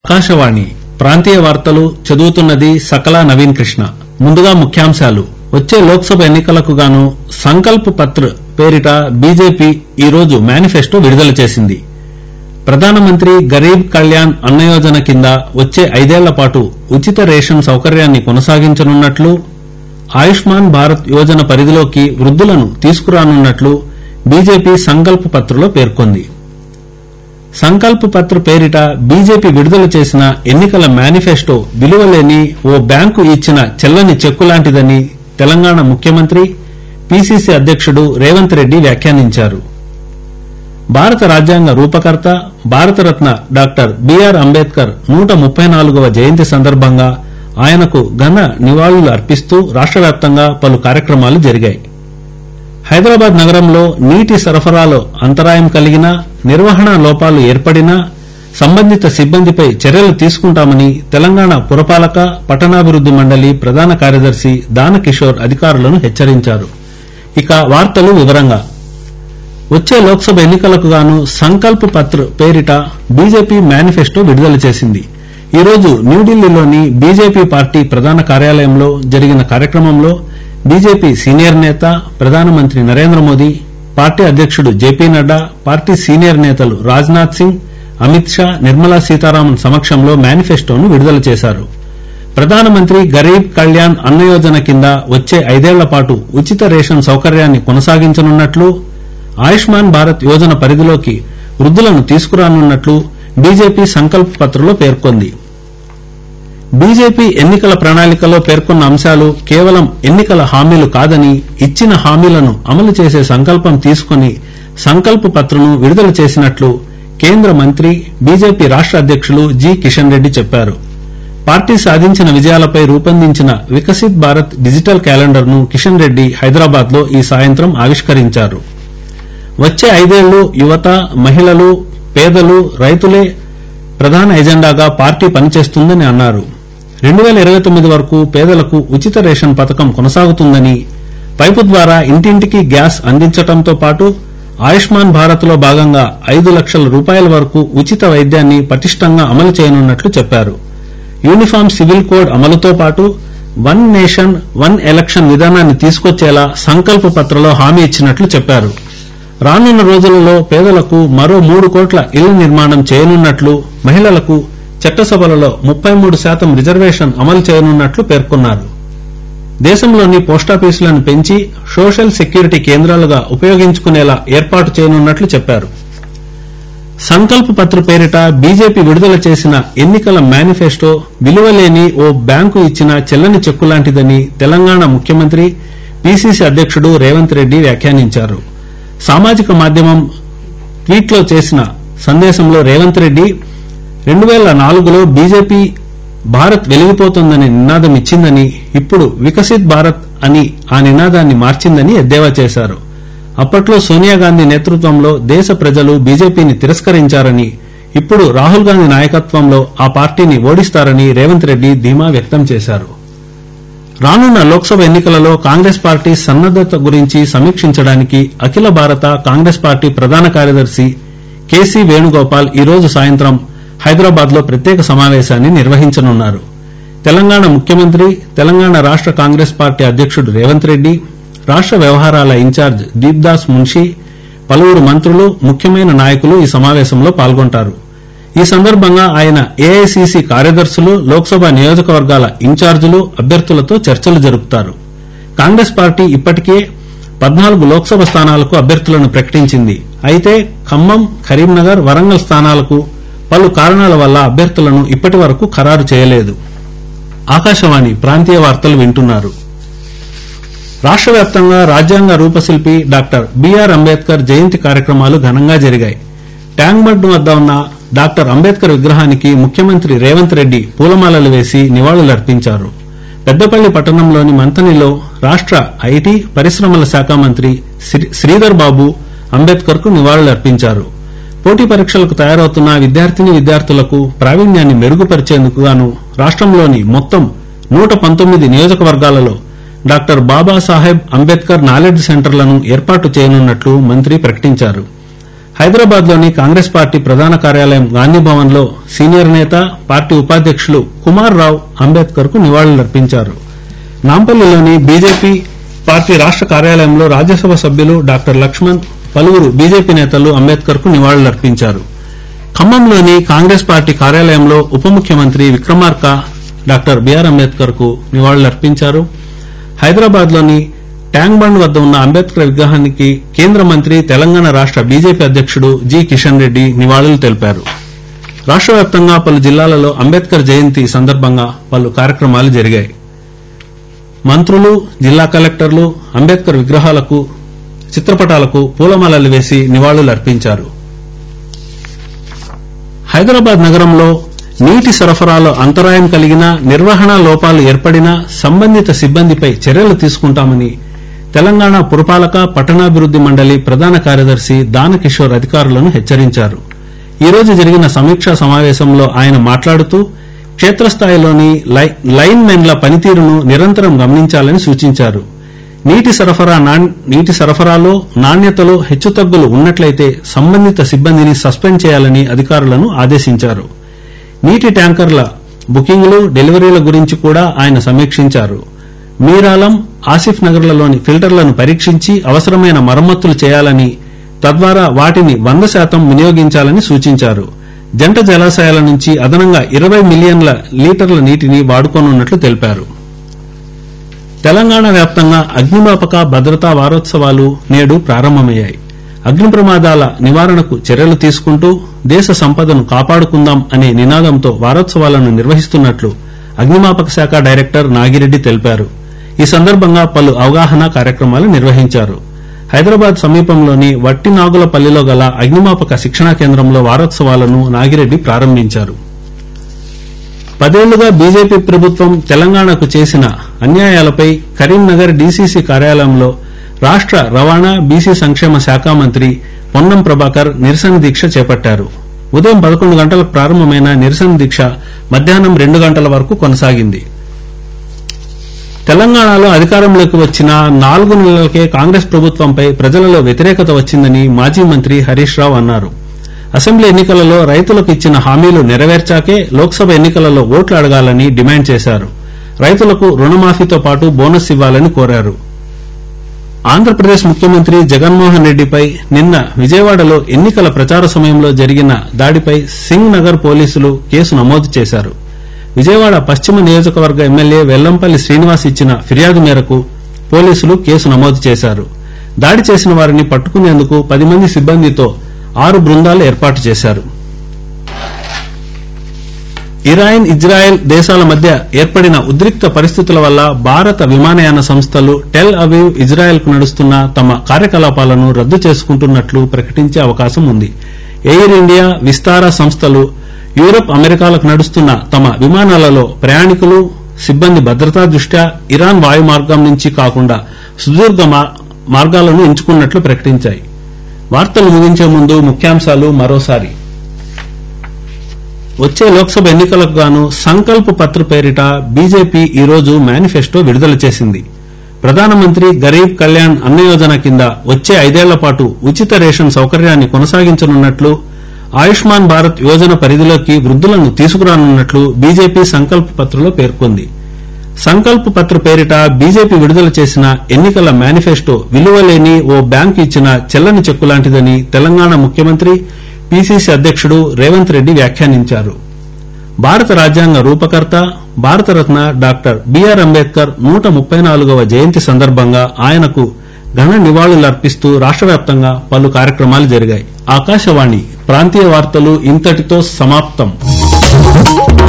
ఆకాశవాణి ప్రాంతీయ వార్తలు చదువుతున్నది సకలా నవీన్ కృష్ణ ముందుగా ముఖ్యాంశాలు వచ్చే లోక్సభ ఎన్నికలకు గాను సంకల్ప్ పత్ర్ పేరిట బీజేపీ ఈరోజు మేనిఫెస్టో విడుదల చేసింది ప్రధానమంత్రి గరీబ్ కళ్యాణ్ అన్న యోజన కింద వచ్చే ఐదేళ్ల పాటు ఉచిత రేషన్ సౌకర్యాన్ని కొనసాగించనున్నట్లు ఆయుష్మాన్ భారత్ యోజన పరిధిలోకి వృద్దులను తీసుకురానున్నట్లు బీజేపీ సంకల్ప్ పత్రలో పేర్కొంది సంకల్ప్ పత్ర పేరిట బీజేపీ విడుదల చేసిన ఎన్నికల మేనిఫెస్టో విలువలేని ఓ బ్యాంకు ఇచ్చిన చెల్లని చెక్కు లాంటిదని తెలంగాణ ముఖ్యమంత్రి పీసీసీ అధ్యకుడు రేవంత్ రెడ్డి వ్యాఖ్యానించారు భారత రాజ్యాంగ రూపకర్త భారతరత్న డాక్టర్ బీఆర్ అంబేద్కర్ నూట ముప్పై నాలుగవ జయంతి సందర్భంగా ఆయనకు ఘన నివాళులు అర్పిస్తూ రాష్ట వ్యాప్తంగా పలు కార్యక్రమాలు జరిగాయి హైదరాబాద్ నగరంలో నీటి సరఫరాలో అంతరాయం కలిగినా నిర్వహణ లోపాలు ఏర్పడినా సంబంధిత సిబ్బందిపై చర్యలు తీసుకుంటామని తెలంగాణ పురపాలక పట్టణాభివృద్ది మండలి ప్రధాన కార్యదర్శి దానకిషోర్ అధికారులను హెచ్చరించారు ఇక వార్తలు వివరంగా వచ్చే లోక్సభ ఎన్నికలకు గాను సంకల్ప్ పత్ర్ పేరిట బీజేపీ మేనిఫెస్టో విడుదల చేసింది ఈ రోజు న్యూఢిల్లీలోని బీజేపీ పార్టీ ప్రధాన కార్యాలయంలో జరిగిన కార్యక్రమంలో బీజేపీ సీనియర్ నేత ప్రధానమంత్రి నరేంద్ర మోదీ పార్టీ అధ్యకుడు జేపీ నడ్డా పార్టీ సీనియర్ నేతలు రాజ్నాథ్ సింగ్ అమిత్ షా నిర్మలా సీతారామన్ సమక్షంలో మేనిఫెస్టోను విడుదల చేశారు ప్రధానమంత్రి గరీబ్ కళ్యాణ్ అన్న యోజన కింద వచ్చే ఐదేళ్ల పాటు ఉచిత రేషన్ సౌకర్యాన్ని కొనసాగించనున్నట్లు ఆయుష్మాన్ భారత్ యోజన పరిధిలోకి వృద్దులను తీసుకురానున్నట్లు బీజేపీ సంకల్ప్ పత్రలో పేర్కొంది బీజేపీ ఎన్నికల ప్రణాళికలో పేర్కొన్న అంశాలు కేవలం ఎన్నికల హామీలు కాదని ఇచ్చిన హామీలను అమలు చేసే సంకల్పం తీసుకుని సంకల్ప్ పత్రను విడుదల చేసినట్లు కేంద్ర మంత్రి బీజేపీ రాష్ట అధ్యకులు జి కిషన్ రెడ్డి చెప్పారు పార్టీ సాధించిన విజయాలపై రూపొందించిన వికసిత్ భారత్ డిజిటల్ క్యాలెండర్ ను కిషన్ రెడ్డి హైదరాబాద్ లో ఈ సాయంత్రం ఆవిష్కరించారు వచ్చే ఐదేళ్లు యువత మహిళలు పేదలు రైతులే ప్రధాన ఎజెండాగా పార్టీ పనిచేస్తుందని అన్నారు రెండు పేల ఇరవై తొమ్మిది వరకు పేదలకు ఉచిత రేషన్ పథకం కొనసాగుతుందని పైపు ద్వారా ఇంటింటికి గ్యాస్ అందించడంతో పాటు ఆయుష్మాన్ భారత్ లో భాగంగా ఐదు లక్షల రూపాయల వరకు ఉచిత వైద్యాన్ని పటిష్టంగా అమలు చేయనున్నట్లు చెప్పారు యూనిఫామ్ సివిల్ కోడ్ అమలుతో పాటు వన్ నేషన్ వన్ ఎలక్షన్ విధానాన్ని తీసుకొచ్చేలా సంకల్ప పత్రలో హామీ ఇచ్చినట్లు చెప్పారు రానున్న రోజులలో పేదలకు మరో మూడు కోట్ల ఇళ్ల నిర్మాణం చేయనున్నట్లు మహిళలకు చట్టసభలలో ముప్పై మూడు శాతం రిజర్వేషన్ అమలు చేయనున్నట్లు పేర్కొన్నారు దేశంలోని పోస్టాఫీసులను పెంచి సోషల్ సెక్యూరిటీ కేంద్రాలుగా ఉపయోగించుకునేలా ఏర్పాటు చేయనున్నట్లు చెప్పారు సంకల్ప్ పత్ర పేరిట బీజేపీ విడుదల చేసిన ఎన్నికల మేనిఫెస్టో విలువలేని ఓ బ్యాంకు ఇచ్చిన చెల్లని చెక్కు లాంటిదని తెలంగాణ ముఖ్యమంత్రి పీసీసీ అధ్యకుడు రేవంత్ రెడ్డి వ్యాఖ్యానించారు సామాజిక మాధ్యమం ట్వీట్లో చేసిన సందేశంలో రేవంత్ రెడ్డి రెండు పేల నాలుగులో బీజేపీ భారత్ వెలిగిపోతోందనే నినాదం ఇచ్చిందని ఇప్పుడు వికసిత్ భారత్ అని ఆ నినాదాన్ని మార్చిందని ఎద్దేవా చేశారు అప్పట్లో సోనియాగాంధీ నేతృత్వంలో దేశ ప్రజలు బీజేపీని తిరస్కరించారని ఇప్పుడు రాహుల్ గాంధీ నాయకత్వంలో ఆ పార్టీని ఓడిస్తారని రేవంత్ రెడ్డి ధీమా వ్యక్తం చేశారు రానున్న లోక్సభ ఎన్నికలలో కాంగ్రెస్ పార్టీ సన్నద్దత గురించి సమీక్షించడానికి అఖిల భారత కాంగ్రెస్ పార్టీ ప్రధాన కార్యదర్శి కేసీ వేణుగోపాల్ ఈ రోజు సాయంత్రం హైదరాబాద్ లో ప్రత్యేక సమావేశాన్ని నిర్వహించనున్నారు తెలంగాణ ముఖ్యమంత్రి తెలంగాణ రాష్ట కాంగ్రెస్ పార్టీ అధ్యకుడు రేవంత్ రెడ్డి రాష్ట వ్యవహారాల ఇన్ఛార్జ్ దీప్దాస్ మున్షీ పలువురు మంత్రులు ముఖ్యమైన నాయకులు ఈ సమావేశంలో పాల్గొంటారు ఈ సందర్భంగా ఆయన ఏఐసీసీ కార్యదర్శులు లోక్సభ నియోజకవర్గాల ఇన్ఛార్జీలు అభ్యర్థులతో చర్చలు జరుపుతారు కాంగ్రెస్ పార్టీ ఇప్పటికే పద్నాలుగు లోక్సభ స్థానాలకు అభ్యర్థులను ప్రకటించింది అయితే ఖమ్మం కరీంనగర్ వరంగల్ స్థానాలకు పలు కారణాల వల్ల అభ్యర్థులను ఇప్పటి వరకు ఖరారు చేయలేదు ఆకాశవాణి ప్రాంతీయ వార్తలు వింటున్నారు రాష్ట వ్యాప్తంగా రాజ్యాంగ రూపశిల్పి డాక్టర్ బీఆర్ అంబేద్కర్ జయంతి కార్యక్రమాలు ఘనంగా జరిగాయి ట్యాంక్ బండ్ వద్ద ఉన్న డాక్టర్ అంబేద్కర్ విగ్రహానికి ముఖ్యమంత్రి రేవంత్ రెడ్డి పూలమాలలు వేసి నివాళులర్పించారు పెద్దపల్లి పట్టణంలోని మంతనిలో రాష్ట ఐటీ పరిశ్రమల శాఖ మంత్రి శ్రీధర్ బాబు అంబేద్కర్ కు నివాళులర్పించారు పోటీ పరీక్షలకు తయారవుతున్న విద్యార్థిని విద్యార్థులకు ప్రావీణ్యాన్ని మెరుగుపరిచేందుకు గాను రాష్టంలోని మొత్తం నూట పంతొమ్మిది నియోజకవర్గాలలో డాక్టర్ బాబాసాహెబ్ అంబేద్కర్ నాలెడ్జ్ సెంటర్లను ఏర్పాటు చేయనున్నట్లు మంత్రి ప్రకటించారు హైదరాబాద్ లోని కాంగ్రెస్ పార్టీ ప్రధాన కార్యాలయం గాంధీ భవన్ లో సీనియర్ నేత పార్టీ ఉపాధ్యక్షులు కుమార్ రావు అంబేద్కర్ కు నివాళులర్పించారు నాంపల్లిలోని బీజేపీ పార్టీ రాష్ట కార్యాలయంలో రాజ్యసభ సభ్యులు డాక్టర్ లక్ష్మణ్ పలువురు బీజేపీ నేతలు అంబేద్కర్ కు నివాళులర్పించారు ఖమ్మంలోని కాంగ్రెస్ పార్టీ కార్యాలయంలో ఉప ముఖ్యమంత్రి విక్రమార్క డాక్టర్ బిఆర్ అంబేద్కర్ కు నివాళులర్పించారు హైదరాబాద్ లోని ట్యాంక్ బండ్ వద్ద ఉన్న అంబేద్కర్ విగ్రహానికి కేంద్ర మంత్రి తెలంగాణ రాష్ట బీజేపీ అధ్యక్షుడు జి కిషన్ రెడ్డి నివాళులు తెలిపారు రాష్ట వ్యాప్తంగా పలు జిల్లాలలో అంబేద్కర్ జయంతి సందర్భంగా పలు కార్యక్రమాలు జరిగాయి మంత్రులు జిల్లా కలెక్టర్లు అంబేద్కర్ విగ్రహాలకు చిత్రపటాలకు పూలమాలలు వేసి నివాళులు అర్పించారు హైదరాబాద్ నగరంలో నీటి సరఫరాలో అంతరాయం కలిగినా నిర్వహణ లోపాలు ఏర్పడినా సంబంధిత సిబ్బందిపై చర్యలు తీసుకుంటామని తెలంగాణ పురపాలక పట్టణాభివృద్ది మండలి ప్రధాన కార్యదర్శి దానకిషోర్ అధికారులను హెచ్చరించారు ఈ రోజు జరిగిన సమీక్షా సమావేశంలో ఆయన మాట్లాడుతూ క్షేత్రస్థాయిలోని లైన్ మెన్ల పనితీరును నిరంతరం గమనించాలని సూచించారు నీటి సరఫరా నీటి సరఫరాలో నాణ్యతలో హెచ్చుతగ్గులు ఉన్నట్లయితే సంబంధిత సిబ్బందిని సస్పెండ్ చేయాలని అధికారులను ఆదేశించారు నీటి ట్యాంకర్ల బుకింగ్లు డెలివరీల గురించి కూడా ఆయన సమీక్షించారు మీరాలం ఆసిఫ్ నగర్లలోని ఫిల్టర్లను పరీక్షించి అవసరమైన మరమ్మతులు చేయాలని తద్వారా వాటిని వంద శాతం వినియోగించాలని సూచించారు జంట జలాశయాల నుంచి అదనంగా ఇరవై మిలియన్ల లీటర్ల నీటిని వాడుకోనున్నట్లు తెలిపారు తెలంగాణ వ్యాప్తంగా అగ్నిమాపక భద్రతా వారోత్సవాలు నేడు ప్రారంభమయ్యాయి అగ్ని ప్రమాదాల నివారణకు చర్యలు తీసుకుంటూ దేశ సంపదను కాపాడుకుందాం అనే నినాదంతో వారోత్సవాలను నిర్వహిస్తున్నట్లు అగ్నిమాపక శాఖ డైరెక్టర్ నాగిరెడ్డి తెలిపారు ఈ సందర్భంగా పలు అవగాహన కార్యక్రమాలు నిర్వహించారు హైదరాబాద్ సమీపంలోని వట్టినాగులపల్లిలో గల అగ్నిమాపక శిక్షణా కేంద్రంలో వారోత్సవాలను నాగిరెడ్డి ప్రారంభించారు పదేళ్లుగా బీజేపీ ప్రభుత్వం తెలంగాణకు చేసిన అన్యాయాలపై కరీంనగర్ డీసీసీ కార్యాలయంలో రాష్ట రవాణా బీసీ సంక్షేమ శాఖ మంత్రి పొన్నం ప్రభాకర్ నిరసన దీక్ష చేపట్టారు ఉదయం పదకొండు గంటలకు ప్రారంభమైన నిరసన దీక్ష మధ్యాహ్నం రెండు గంటల వరకు కొనసాగింది తెలంగాణలో అధికారంలోకి వచ్చిన నాలుగు నెలలకే కాంగ్రెస్ ప్రభుత్వంపై ప్రజలలో వ్యతిరేకత వచ్చిందని మాజీ మంత్రి హరీష్ రావు అన్నారు అసెంబ్లీ ఎన్నికలలో రైతులకు ఇచ్చిన హామీలు నెరవేర్చాకే లోక్సభ ఎన్నికలలో ఓట్లు అడగాలని డిమాండ్ చేశారు రైతులకు రుణమాఫీతో పాటు బోనస్ ఇవ్వాలని కోరారు ఆంధ్రప్రదేశ్ ముఖ్యమంత్రి జగన్మోహన్ రెడ్డిపై నిన్న విజయవాడలో ఎన్నికల ప్రచార సమయంలో జరిగిన దాడిపై సింగ్ నగర్ పోలీసులు కేసు నమోదు చేశారు విజయవాడ పశ్చిమ నియోజకవర్గ ఎమ్మెల్యే వెల్లంపల్లి శ్రీనివాస్ ఇచ్చిన ఫిర్యాదు మేరకు పోలీసులు కేసు నమోదు చేశారు దాడి చేసిన వారిని పట్టుకునేందుకు పది మంది సిబ్బందితో ఆరు బృందాలు ఏర్పాటు చేశారు ఇరాన్ ఇజ్రాయెల్ దేశాల మధ్య ఏర్పడిన ఉద్రిక్త పరిస్థితుల వల్ల భారత విమానయాన సంస్థలు టెల్ అవీవ్ ఇజ్రాయెల్ కు నడుస్తున్న తమ కార్యకలాపాలను రద్దు చేసుకుంటున్నట్లు ప్రకటించే అవకాశం ఉంది ఎయిర్ ఇండియా విస్తారా సంస్థలు యూరప్ అమెరికాలకు నడుస్తున్న తమ విమానాలలో ప్రయాణికులు సిబ్బంది భద్రతా దృష్ట్యా ఇరాన్ వాయు మార్గం నుంచి కాకుండా సుదీర్ఘ మార్గాలను ఎంచుకున్నట్లు ప్రకటించాయి వార్తలు ముగించే ముందు ముఖ్యాంశాలు మరోసారి వచ్చే లోక్సభ ఎన్నికలకు గాను సంకల్ప్ పత్ర పేరిట బీజేపీ ఈ రోజు మేనిఫెస్టో విడుదల చేసింది ప్రధానమంత్రి గరీబ్ కళ్యాణ్ అన్న యోజన కింద వచ్చే ఐదేళ్ల పాటు ఉచిత రేషన్ సౌకర్యాన్ని కొనసాగించనున్నట్లు ఆయుష్మాన్ భారత్ యోజన పరిధిలోకి వృద్దులను తీసుకురానున్నట్లు బీజేపీ సంకల్ప్ పత్రలో పేర్కొంది సంకల్ప్ పత్ర పేరిట బీజేపీ విడుదల చేసిన ఎన్నికల మేనిఫెస్టో విలువలేని ఓ బ్యాంకు ఇచ్చిన చెల్లని చెక్కు లాంటిదని తెలంగాణ ముఖ్యమంత్రి పీసీసీ అధ్యక్షుడు రేవంత్ రెడ్డి వ్యాఖ్యానించారు భారత రాజ్యాంగ రూపకర్త భారతరత్న డాక్టర్ బీఆర్ అంబేద్కర్ నూట ముప్పై నాలుగవ జయంతి సందర్భంగా ఆయనకు ఘన నివాళులర్పిస్తూ రాష్ట వ్యాప్తంగా పలు కార్యక్రమాలు జరిగాయి ఆకాశవాణి ప్రాంతీయ వార్తలు ఇంతటితో సమాప్తం